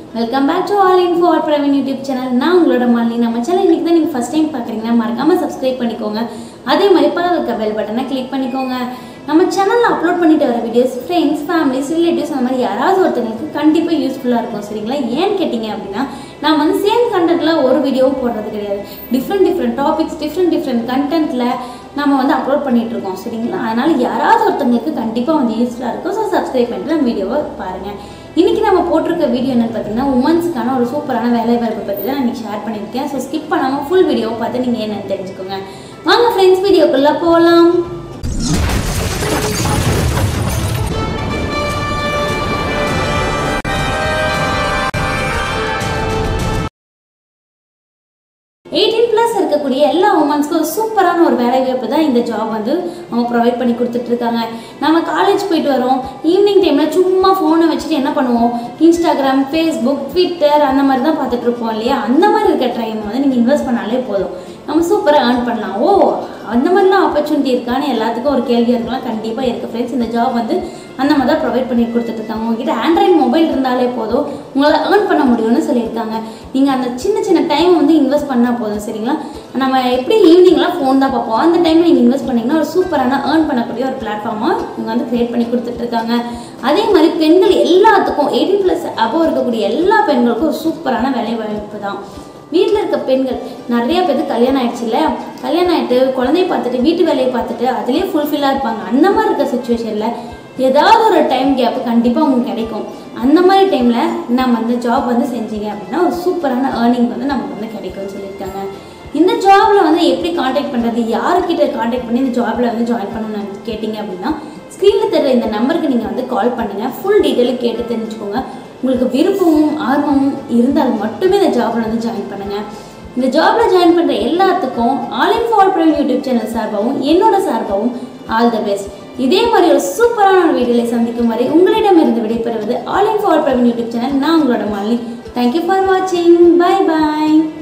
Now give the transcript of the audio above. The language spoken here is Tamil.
welcome back to all in for Praveen YouTube channel நான் உங்களோட மாலினி நம்ம சேனல் இன்னைக்கு தான் நீங்கள் ஃபஸ்ட் டைம் பார்க்குறீங்கன்னா மறக்காமல் சப்ஸ்கிரைப் பண்ணிக்கோங்க அதே மாதிரி பக்கத்தில் இருக்க பெல் பட்டனை கிளிக் பண்ணிக்கோங்க நம்ம சேனலில் அப்லோட் பண்ணிட்டு வர வீடியோஸ் ஃப்ரெண்ட்ஸ் ஃபேமிலிஸ் ரிலேட்டிவ்ஸ் அந்த மாதிரி யாராவது ஒருத்தங்களுக்கு கண்டிப்பாக யூஸ்ஃபுல்லாக இருக்கும் சரிங்களா ஏன்னு கேட்டிங்க அப்படின்னா நான் வந்து சேம் கண்டென்ட்டில் ஒரு வீடியோவும் போடுறது கிடையாது different different topics different different கண்டென்ட்டில் நம்ம வந்து அப்லோட் பண்ணிட்டு இருக்கோம் சரிங்களா அதனால் யாராவது ஒருத்தங்களுக்கு கண்டிப்பாக வந்து யூஸ்ஃபுல்லாக இருக்கும் ஸோ சப்ஸ்கிரைப் பண்ணிட்டு நம்ம வீடியோவை பாருங்கள் இன்றைக்கி நம்ம போட்டிருக்க வீடியோ என்னன்னு பார்த்தீங்கன்னா உமன்ஸ்க்கான ஒரு சூப்பரான வேலைவாய்ப்பு பற்றி தான் நான் இன்னைக்கு ஷேர் பண்ணியிருக்கேன் ஸோ ஸ்கிப் பண்ணாமல் ஃபுல் வீடியோவை பார்த்து நீங்கள் என்னன்னு தெரிஞ்சுக்கோங்க வாங்க ஃப்ரெண்ட்ஸ் வீடியோக்குள்ளே போகலாம் எயிட்டீன் ப்ளஸ் இருக்கக்கூடிய எல்லா உமன்ஸ்க்கும் ஒரு சூப்பரான ஒரு வேலைவாய்ப்பு தான் இந்த ஜாப் வந்து அவங்க ப்ரொவைட் பண்ணி கொடுத்துட்ருக்காங்க நம்ம காலேஜ் போயிட்டு வரோம் ஈவினிங் டைமில் சும்மா ஃபோனை வச்சுட்டு என்ன பண்ணுவோம் இன்ஸ்டாகிராம் ஃபேஸ்புக் ட்விட்டர் அந்த மாதிரி தான் பார்த்துட்டு இருப்போம் இல்லையா அந்த மாதிரி இருக்க டைம் வந்து நீங்கள் இன்வெஸ்ட் பண்ணாலே போதும் நம்ம சூப்பராக ஏர்ன் பண்ணலாம் ஓ அந்த மாதிரிலாம் ஆப்பர்ச்சுனிட்டி இருக்கான்னு எல்லாத்துக்கும் ஒரு கேள்வி இருக்கலாம் கண்டிப்பாக இருக்குது ஃப்ரெண்ட்ஸ் இந்த ஜாப் வந்து அந்த மாதிரி தான் ப்ரொவைட் பண்ணி கொடுத்துட்ருக்காங்க உங்ககிட்ட ஆண்ட்ராய்டு மொபைல் இருந்தாலே போதும் உங்களால் ஏர்ன் பண்ண முடியும்னு சொல்லியிருக்காங்க நீங்கள் அந்த சின்ன சின்ன டைம் வந்து இன்வெஸ்ட் பண்ணால் போதும் சரிங்களா நம்ம எப்படி ஈவினிங்லாம் ஃபோன் தான் பார்ப்போம் அந்த டைமில் நீங்கள் இன்வெஸ்ட் பண்ணிங்கன்னா ஒரு சூப்பரான ஏர்ன் பண்ணக்கூடிய ஒரு பிளாட்ஃபார்மாக இவங்க வந்து க்ரியேட் பண்ணி கொடுத்துட்ருக்காங்க அதே மாதிரி பெண்கள் எல்லாத்துக்கும் எயிட்டீன் ப்ளஸ் அபோவ் இருக்கக்கூடிய எல்லா பெண்களுக்கும் ஒரு சூப்பரான வேலை வாய்ப்பு தான் வீட்டில் இருக்க பெண்கள் நிறைய பேருக்கு கல்யாணம் ஆயிடுச்சு இல்லையா கல்யாணம் ஆகிட்டு குழந்தைய பார்த்துட்டு வீட்டு வேலையை பார்த்துட்டு அதுலேயே ஃபுல்ஃபில்லாக இருப்பாங்க அந்த மாதிரி இருக்க சுச்சுவேஷனில் ஏதாவது ஒரு டைம் கேப்பு கண்டிப்பாக உங்களுக்கு கிடைக்கும் அந்த மாதிரி டைமில் நம்ம அந்த ஜாப் வந்து செஞ்சீங்க அப்படின்னா ஒரு சூப்பரான ஏர்னிங் வந்து நமக்கு வந்து கிடைக்கும்னு சொல்லியிருக்காங்க இந்த ஜாபில் வந்து எப்படி காண்டாக்ட் பண்ணுறது யாருக்கிட்ட காண்டாக்ட் பண்ணி இந்த ஜாபில் வந்து ஜாயின் பண்ணணும்னு கேட்டிங்க அப்படின்னா ஸ்க்ரீனில் தர இந்த நம்பருக்கு நீங்கள் வந்து கால் பண்ணுங்கள் ஃபுல் டீட்டெயிலும் கேட்டு தெரிஞ்சுக்கோங்க உங்களுக்கு விருப்பமும் ஆர்வமும் இருந்தால் மட்டுமே இந்த ஜாபில் வந்து ஜாயின் பண்ணுங்கள் இந்த ஜாபில் ஜாயின் பண்ணுற எல்லாத்துக்கும் all in for prime YouTube channel சார்பாகவும் என்னோட சார்பாகவும் ஆல் த பெஸ்ட் இதே மாதிரி ஒரு சூப்பரான ஒரு வீடியோவில் சந்திக்கும் வரை உங்களிடமிருந்து விடைபெறுவது all in for prime YouTube channel நான் உங்களோட மாலினி தேங்க்யூ ஃபார் வாட்சிங் பை பாய்